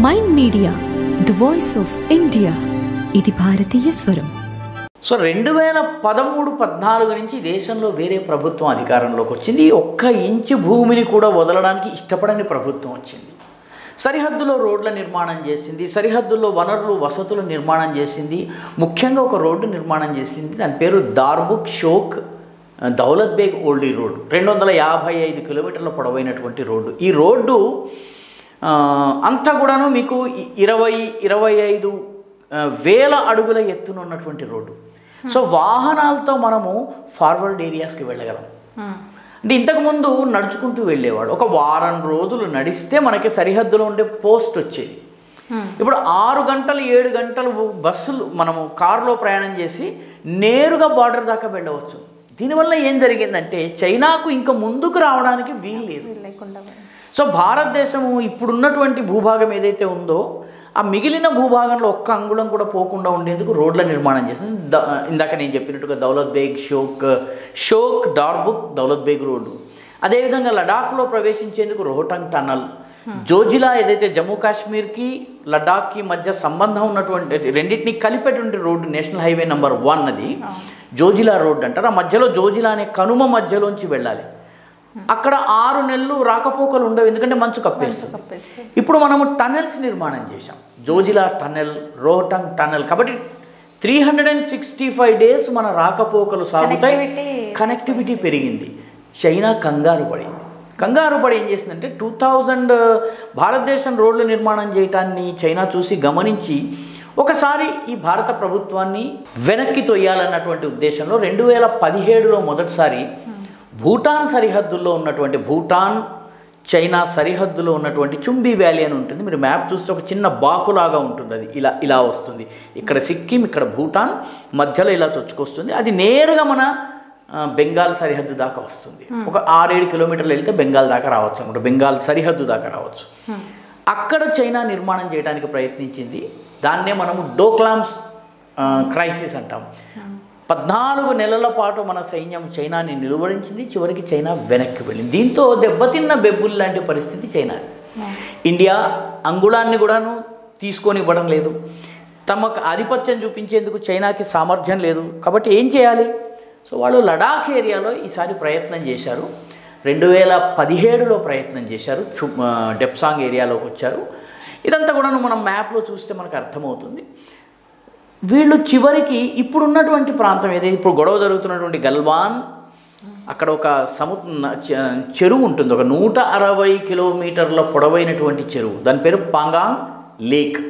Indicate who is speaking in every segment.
Speaker 1: Mind media the voice of India ఇది భారతీయ స్వరం
Speaker 2: సో రెండు వేల పదమూడు పద్నాలుగు నుంచి దేశంలో వేరే ప్రభుత్వం అధికారంలోకి వచ్చింది ఒక్క ఇంచు భూమిని కూడా వదలడానికి ఇష్టపడని ప్రభుత్వం వచ్చింది సరిహద్దులో రోడ్ల నిర్మాణం చేసింది సరిహద్దుల్లో వనరులు వసతులు నిర్మాణం చేసింది ముఖ్యంగా ఒక రోడ్డు నిర్మాణం చేసింది దాని పేరు దార్బుక్ షోక్ దౌలత్ బేగ్ ఓల్డీ రోడ్ రెండు వందల యాభై ఐదు కిలోమీటర్ల పొడవైనటువంటి రోడ్డు ఈ రోడ్డు ఆ, అంతా కూడాను మీకు ఇ- ఇరవై ఇరవై ఐదు ఆ, వేల అడుగుల ఎత్తున ఉన్నటువంటి రోడ్డు సో వాహనాలతో మనము ఫార్వర్డ్ ఏరియాస్కి వెళ్ళగలం అంటే ఇంతకుముందు నడుచుకుంటూ వెళ్ళేవాళ్ళు ఒక వారం రోజులు నడిస్తే మనకి సరిహద్దులో ఉండే పోస్ట్ వచ్చేది ఇప్పుడు ఆరు గంటలు ఏడు గంటలు బస్సులు మనము కారులో ప్రయాణం చేసి నేరుగా బార్డర్ దాకా వెళ్ళవచ్చు దీనివల్ల ఏం జరిగిందంటే చైనాకు ఇంకా ముందుకు రావడానికి వీలు లేదు
Speaker 3: లేకుండా
Speaker 2: సో భారతదేశము ఇప్పుడున్నటువంటి భూభాగం ఏదైతే ఉందో ఆ మిగిలిన భూభాగంలో ఒక్క అంగుళం కూడా పోకుండా ఉండేందుకు రోడ్ల నిర్మాణం చేసింది ద- ఇందాక నేను చెప్పినట్టుగా దౌలత్ బేగ్ షోక్ షోక్ డార్బుక్ దౌలత్ బేగ్ రోడ్డు అదేవిధంగా లడాఖ్లో ప్రవేశించేందుకు రోహటంగ్ టనల్ జోజిలా ఏదైతే జమ్మూ కాశ్మీర్కి లడాఖ్కి మధ్య సంబంధం ఉన్నటువంటి రెండింటిని కలిపేటువంటి road national highway number one అది జోజిలా రోడ్ అంటారు ఆ మధ్యలో జోజిలా అనే కనుమ మధ్యలోంచి వెళ్ళాలి అక్కడ ఆరు నెలలు రాకపోకలు ఉండవు ఎందుకంటే మంచు కప్పేస్తుంది
Speaker 3: కప్పేస్తే
Speaker 2: ఇప్పుడు మనము టనెల్స్ నిర్మాణం చేశాం జోజిలా టనెల్ రోహటంగ్ టనెల్ కాబట్టి three hundred and sixty five days మన రాకపోకలు సాగుతాయి
Speaker 3: Connectivity-
Speaker 2: కనెక్టివిటీ పెరిగింది చైనా కంగారు పడింది కంగారు పడి ఏం చేసిందంటే టూ థౌజండ్ భారతదేశం రోడ్లు నిర్మాణం చేయటాన్ని చైనా చూసి గమనించి ఒకసారి ఈ భారత ప్రభుత్వాన్ని వెనక్కి తొయ్యాలన్నటువంటి ఉద్దేశంలో రెండు వేల పదిహేడులో మొదటిసారి భూటాన్ సరిహద్దుల్లో ఉన్నటువంటి భూటాన్ చైనా సరిహద్దులో ఉన్నటువంటి చుంబీ వ్యాలీ అని ఉంటుంది మీరు మ్యాప్ చూస్తే ఒక చిన్న బాకులాగా ఉంటుంది అది ఇలా ఇలా వస్తుంది ఇక్కడ సిక్కిం ఇక్కడ భూటాన్ మధ్యలో ఇలా చొచ్చుకొస్తుంది అది నేరుగా మన ఆ, బెంగాల్ సరిహద్దు దాకా వస్తుంది ఒక ఆరేడు కిలోమీటర్లు వెళ్తే బెంగాల్ దాకా రావచ్చు అనమాట బెంగాల్ సరిహద్దు దాకా రావచ్చు అక్కడ చైనా నిర్మాణం చేయడానికి ప్రయత్నించింది దాన్నే మనము డోక్లామ్స్ ఆ, క్రైసిస్ అంటాం పద్నాలుగు నెలల పాటు మన సైన్యం చైనాని నిలువరించింది చివరికి చైనా వెనక్కి వెళ్ళింది దీంతో దెబ్బతిన్న బెబ్బుల్ లాంటి పరిస్థితి చైనాది ఇండియా అంగుళాన్ని కూడాను తీసుకొని ఇవ్వడం లేదు తమకు ఆధిపత్యం చూపించేందుకు చైనాకి సామర్థ్యం లేదు కాబట్టి ఏం చేయాలి సో వాళ్ళు లడాఖ్ ఏరియాలో ఈసారి ప్రయత్నం చేశారు రెండు వేల పదిహేడులో ప్రయత్నం చేశారు చు ఆ, డెప్సాంగ్ ఏరియాలోకి వచ్చారు ఇదంతా కూడాను మనం మ్యాప్లో చూస్తే మనకు అర్థమవుతుంది వీళ్ళు చివరికి ఇప్పుడున్నటువంటి ప్రాంతం ఏదైతే ఇప్పుడు గొడవ జరుగుతున్నటువంటి గల్వాన్ అక్కడ ఒక సము చ- చెరువు ఉంటుంది ఒక నూట అరవై కిలోమీటర్ల పొడవైనటువంటి చెరువు దాని పేరు పాంగాంగ్ లేక్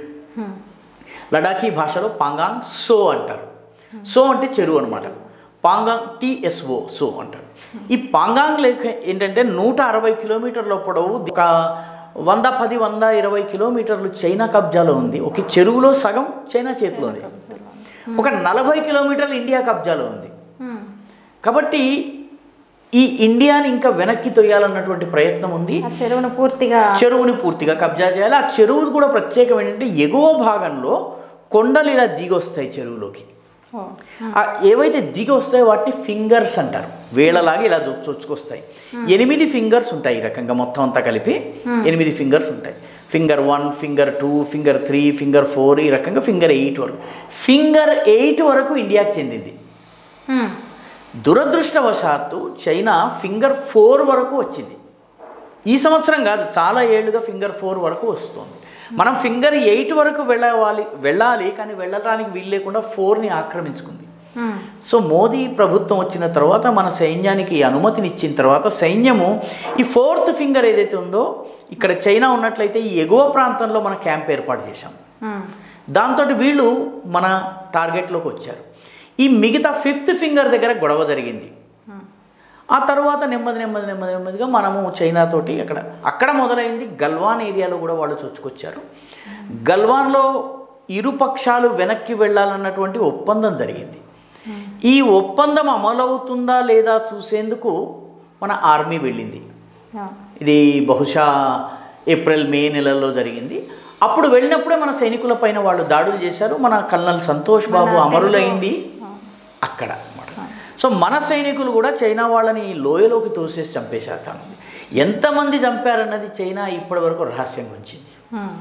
Speaker 2: లడాఖీ భాషలో పాంగాంగ్ సో అంటారు సో అంటే చెరువు అనమాట పాంగాంగ్ టిఎస్ఓ సో అంటారు ఈ పాంగాంగ్ లేక్ ఏంటంటే నూట అరవై కిలోమీటర్ల పొడవు ఒక వంద పది వంద ఇరవై కిలోమీటర్లు చైనా కబ్జాలో ఉంది ఒక చెరువులో సగం చైనా చేతిలో ఉంది ఒక నలభై కిలోమీటర్లు ఇండియా కబ్జాలో ఉంది కాబట్టి ఈ ఇండియాని ఇంకా వెనక్కి తొయ్యాలన్నటువంటి ప్రయత్నం ఉంది
Speaker 3: ఆ చెరువును పూర్తిగా
Speaker 2: చెరువుని పూర్తిగా కబ్జా చేయాలి ఆ చెరువు కూడా ప్రత్యేకం ఏంటంటే ఎగువ భాగంలో కొండలు ఇలా దిగి వస్తాయి చెరువులోకి
Speaker 3: ఓ,
Speaker 2: ఆ ఏవైతే దిగి వస్తాయో వాటిని ఫింగర్స్ అంటారు వేళలాగా ఇలా దొ- చొచ్చుకొస్తాయి ఎనిమిది ఫింగర్స్ ఉంటాయి ఈ రకంగా మొత్తం అంతా కలిపి ఎనిమిది ఫింగర్స్ ఉంటాయి finger one finger two finger three finger four ఈ రకంగా ఫింగర్ ఎయిట్ వరకు ఫింగర్ ఎయిట్ వరకు ఇండియాకి చెందింది
Speaker 3: హ్మ్.
Speaker 2: దురదృష్టవశాత్తు చైనా ఫింగర్ ఫోర్ వరకు వచ్చింది ఈ సంవత్సరం కాదు చాలా ఏళ్ళుగా ఫింగర్ ఫోర్ వరకు వస్తుంది మనం ఫింగర్ ఎయిట్ వరకు వెళ్ళవాలి వెళ్ళాలి కానీ వెళ్ళడానికి వీలు లేకుండా ఫోర్ని ఆక్రమించుకుంది
Speaker 3: హ్మ్.
Speaker 2: సో మోదీ ప్రభుత్వం వచ్చిన తర్వాత మన సైన్యానికి ఈ అనుమతిని ఇచ్చిన తర్వాత సైన్యము ఈ ఫోర్త్ ఫింగర్ ఏదైతే ఉందో ఇక్కడ చైనా ఉన్నట్లయితే ఈ ఎగువ ప్రాంతంలో మన క్యాంప్ ఏర్పాటు చేశాం
Speaker 3: హ్మ్.
Speaker 2: దాంతో వీళ్ళు మన టార్గెట్లోకి వచ్చారు ఈ మిగతా ఫిఫ్త్ ఫింగర్ దగ్గర గొడవ జరిగింది ఆ తర్వాత నెమ్మది నెమ్మది నెమ్మది నెమ్మదిగా మనము చైనాతోటి అక్కడ అక్కడ మొదలైంది గల్వాన్ ఏరియాలో కూడా వాళ్ళు చొచ్చుకొచ్చారు గల్వాన్లో ఇరు పక్షాలు వెనక్కి వెళ్ళాలన్నటువంటి ఒప్పందం జరిగింది ఈ ఒప్పందం అమలవుతుందా లేదా చూసేందుకు మన ఆర్మీ వెళ్ళింది
Speaker 3: ఆ,
Speaker 2: ఇది బహుశా ఏప్రిల్ మే నెలల్లో జరిగింది అప్పుడు వెళ్ళినప్పుడే మన సైనికుల పైన వాళ్ళు దాడులు చేశారు మన కల్నల్ సంతోష్ బాబు అమరులైంది అక్కడ అన్నమాట సో మన సైనికులు కూడా చైనా వాళ్ళని లోయలోకి తోసేసి చంపేశారు చాలా ఎంతమంది చంపారన్నది చైనా ఇప్పటి వరకు రహస్యంగా ఉంచింది
Speaker 3: హ్మ్.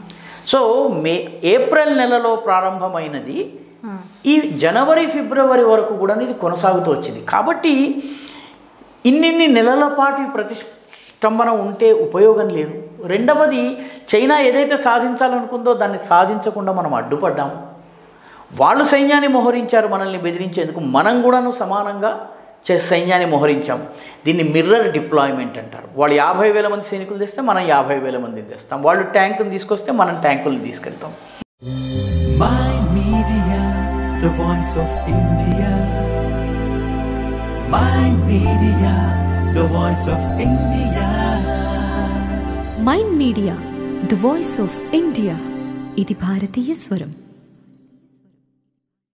Speaker 2: సో మే ఏప్రిల్ నెలలో ప్రారంభమైనది ఈ జనవరి ఫిబ్రవరి వరకు కూడా ఇది కొనసాగుతూ వచ్చింది కాబట్టి ఇన్నిన్ని నెలల పాటు ఈ ప్రతిష్టంభన ఉంటే ఉపయోగం లేదు రెండవది చైనా ఏదైతే సాధించాలనుకుందో దాన్ని సాధించకుండా మనం అడ్డుపడ్డాము వాళ్ళు సైన్యాన్ని మోహరించారు మనల్ని బెదిరించేందుకు మనం కూడాను సమానంగా చే- సైన్యాన్ని మోహరించాము దీన్ని మిర్రర్ డిప్లాయ్మెంట్ అంటారు వాళ్ళు యాభై వేల మంది సైనికులు తెస్తే మనం యాభై వేల మందిని తెస్తాం వాళ్ళు ట్యాంకుని తీసుకొస్తే మనం ట్యాంకులను తీసుకెళ్తాం
Speaker 4: My Media, the voice of India. My Media, the voice of India.
Speaker 1: Mind media the voice of India ఇది భారతీయ స్వరం